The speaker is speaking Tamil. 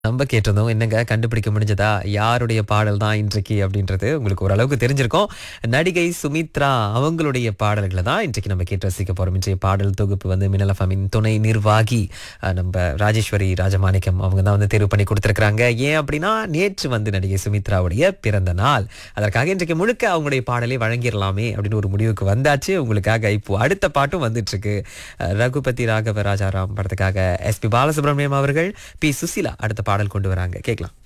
நம்ம கேட்டிருந்தோம் என்னங்க கண்டுபிடிக்க முடிஞ்சதா யாருடைய பாடல் தான் இன்றைக்கு அப்படின்றது உங்களுக்கு ஓரளவுக்கு தெரிஞ்சிருக்கும் நடிகை சுமித்ரா அவங்களுடைய பாடல்களை தான் இன்றைக்கு நம்ம கேட்டு ரசிக்க போறோம் இன்றைய பாடல் தொகுப்பு வந்து மினலஃபமின் துணை நிர்வாகி அஹ், நம்ம ராஜேஸ்வரி ராஜமாணிக்கம் அவங்க தான் வந்து தேர்வு பண்ணி கொடுத்துருக்காங்க ஏன் அப்படின்னா நேற்று வந்து நடிகை சுமித்ராவுடைய பிறந்த நாள் அதற்காக இன்றைக்கு முழுக்க அவங்களுடைய பாடலை வழங்கிடலாமே அப்படின்னு ஒரு முடிவுக்கு வந்தாச்சு உங்களுக்காக இப்போ அடுத்த பாட்டும் வந்துட்டு இருக்கு அஹ், ரகுபதி ராகவ ராஜாராம் படத்துக்காக எஸ்பி பாலசுப்ரமணியம் அவர்கள் பி சுசிலா அடுத்த பாடல் கொண்டு வராங்க கேட்கலாம்